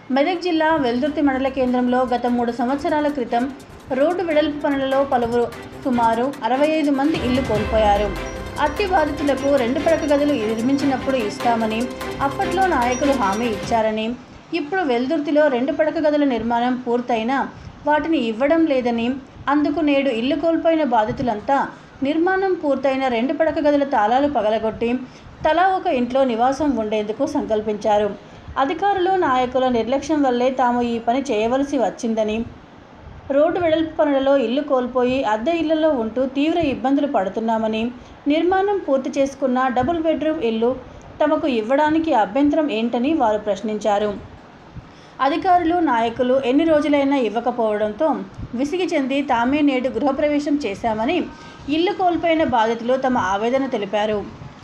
మెదక్ జిల్లా వెల్దుర్తి మండల కేంద్రంలో గత మూడు సంవత్సరాల క్రితం రోడ్డు వెడల్పు పనులలో పలువురు సుమారు అరవై ఐదు మంది ఇల్లు కోల్పోయారు అట్టి బాధితులకు రెండు పడక గదులు నిర్మించినప్పుడు ఇస్తామని అప్పట్లో నాయకులు హామీ ఇచ్చారని ఇప్పుడు వెల్దుర్తిలో రెండు పడక గదుల నిర్మాణం పూర్తయినా వాటిని ఇవ్వడం లేదని అందుకు నేడు ఇల్లు కోల్పోయిన బాధితులంతా నిర్మాణం పూర్తయిన రెండు పడక గదుల తాళాలు పగలగొట్టి తలా ఒక ఇంట్లో నివాసం ఉండేందుకు సంకల్పించారు అధికారులు నాయకుల నిర్లక్ష్యం వల్లే తాము ఈ పని చేయవలసి వచ్చిందని రోడ్డు వెడల్పు పనులలో ఇల్లు కోల్పోయి అద్దె ఇళ్లలో ఉంటూ తీవ్ర ఇబ్బందులు పడుతున్నామని నిర్మాణం పూర్తి చేసుకున్న డబుల్ బెడ్రూమ్ ఇల్లు తమకు ఇవ్వడానికి అభ్యంతరం ఏంటని వారు ప్రశ్నించారు అధికారులు నాయకులు ఎన్ని రోజులైనా ఇవ్వకపోవడంతో విసిగి చెంది తామే నేడు గృహప్రవేశం చేశామని ఇల్లు కోల్పోయిన బాధితులు తమ ఆవేదన తెలిపారు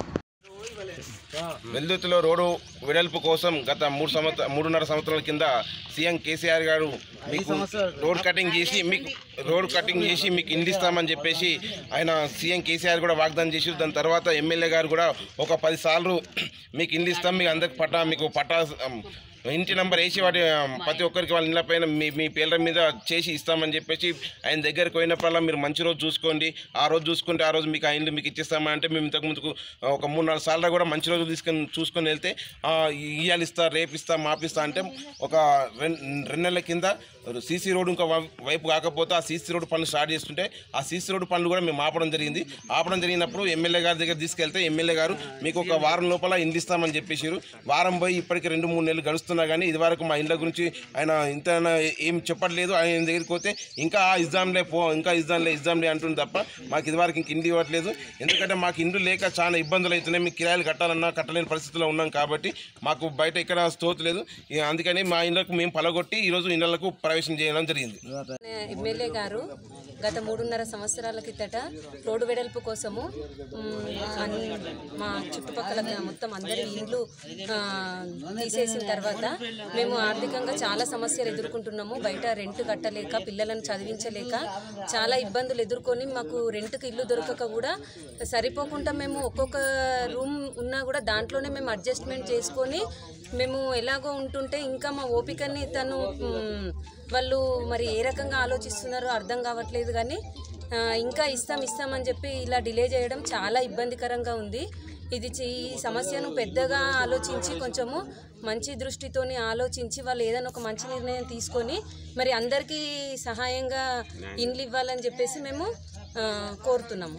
వెల్దుర్తిలో రోడ్డు వెడల్పు కోసం గత మూడు సంవత్సర మూడున్నర సంవత్సరాల కింద సీఎం కేసీఆర్ గారు మీకు రోడ్ కటింగ్ చేసి మీకు రోడ్ కటింగ్ చేసి మీకు ఇండిస్తామని చెప్పేసి ఆయన సీఎం కేసీఆర్ కూడా వాగ్దానం చేసి దాని తర్వాత ఎమ్మెల్యే గారు కూడా ఒక పది సార్లు మీకు ఇండిస్తాం మీకు అందరికి పట్టా మీకు పట్టా um, ఇంటి నెంబర్ వేసి వాటి um, ప్రతి ఒక్కరికి వాళ్ళ ఇళ్ళ పైన మీ మీ పేర్ల మీద చేసి ఇస్తామని చెప్పేసి ఆయన దగ్గరికి పోయినప్పుడల్లా మీరు మంచి రోజు చూసుకోండి ఆ రోజు చూసుకుంటే ఆ రోజు మీకు ఆ ఇల్లు మీకు ఇచ్చేస్తామని అంటే మేము ఇంతకు ముందుకు ఒక మూడు నాలుగు సార్లు కూడా మంచి రోజు తీసుకొని చూసుకొని వెళ్తే ఆ, ఇయ్యాలు ఇస్తా రేపు ఇస్తా మాపిస్తా అంటే ఒక రెండు రెండు నెలల కింద సీసీ రోడ్డు ఇంకా వై- వైపు కాకపోతే ఆ సీసీ రోడ్డు పనులు స్టార్ట్ చేస్తుంటే ఆ సీసీ రోడ్డు పనులు కూడా మేము ఆపడం జరిగింది ఆపడం జరిగినప్పుడు ఎమ్మెల్యే గారి దగ్గర తీసుకెళ్తే ఎమ్మెల్యే గారు మీకు ఒక వారం లోపల ఇండ్లు ఇస్తామని చెప్పేసారు వారం పోయి ఇప్పటికి రెండు మూడు నెలలు గడుస్తున్నా కానీ ఇదివరకు మా ఇండ్ల గురించి ఆయన ఇంత ఏం చెప్పట్లేదు ఆయన దగ్గరికి పోతే ఇంకా ఇద్దాంలే పో ఇంకా ఇద్దాంలే ఇద్దాంలే అంటుంది తప్ప మాకు ఇదివరకు ఇంక ఇండ్లు ఇవ్వట్లేదు ఎందుకంటే మాకు ఇండ్లు లేక చాలా ఇబ్బందులు అవుతున్నాయి మీకు కిరాయిలు కట్టాలన్నా కట్టలేని పరిస్థితిలో ఉన్నాం కాబట్టి మాకు బయట ఇక్కడ స్తోత్ లేదు ఇక అందుకని మా ఇండ్లకు మేము పలగొట్టి ఈరోజు ఇండ్లకు ప్రవేశం చేయడం జరిగింది ఎమ్మెల్యే గారు గత మూడున్నర సంవత్సరాల కిందట రోడ్డు వెడల్పు కోసము మ్, అన్- మా చుట్టుపక్కల మొత్తం అందరి ఇండ్లు ఆ, తీసేసిన తర్వాత మేము ఆర్థికంగా చాలా సమస్యలు ఎదుర్కొంటున్నాము బయట రెంట్ కట్టలేక పిల్లలను చదివించలేక చాలా ఇబ్బందులు ఎదుర్కొని మాకు రెంట్కి ఇల్లు దొరకక కూడా సరిపోకుండా మేము ఒక్కొక్క రూమ్ ఉన్నా కూడా దాంట్లోనే మేము అడ్జస్ట్మెంట్ చేసుకొని మేము ఎలాగో ఉంటుంటే ఇంకా మా ఓపికని తను మ్, వాళ్ళు మరి ఏ రకంగా ఆలోచిస్తున్నారో అర్థం కావట్లేదు కానీ ఆ, ఇంకా ఇస్తాం ఇస్తామని చెప్పి ఇలా డిలే చేయడం చాలా ఇబ్బందికరంగా ఉంది ఇది చి- ఈ సమస్యను పెద్దగా ఆలోచించి కొంచెము మంచి దృష్టితోని ఆలోచించి వాళ్ళు ఏదైనా ఒక మంచి నిర్ణయం తీసుకొని మరి అందరికీ సహాయంగా ఇండ్లు ఇవ్వాలని చెప్పేసి మేము ఆ, కోరుతున్నాము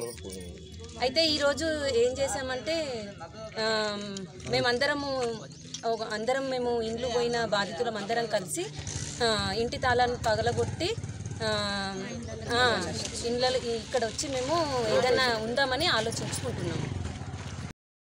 అయితే ఈరోజు ఏం చేసామంటే ఆ, మేమందరము ఒక అందరం మేము ఇండ్లు పోయిన బాధితులం అందరం కలిసి ఆ, ఇంటి తాళాన్ని పగలగొట్టి ఆ, ఆ, ఇండ్ల ఇక్కడ వచ్చి మేము ఏదైనా ఉందామని ఆలోచించుకుంటున్నాము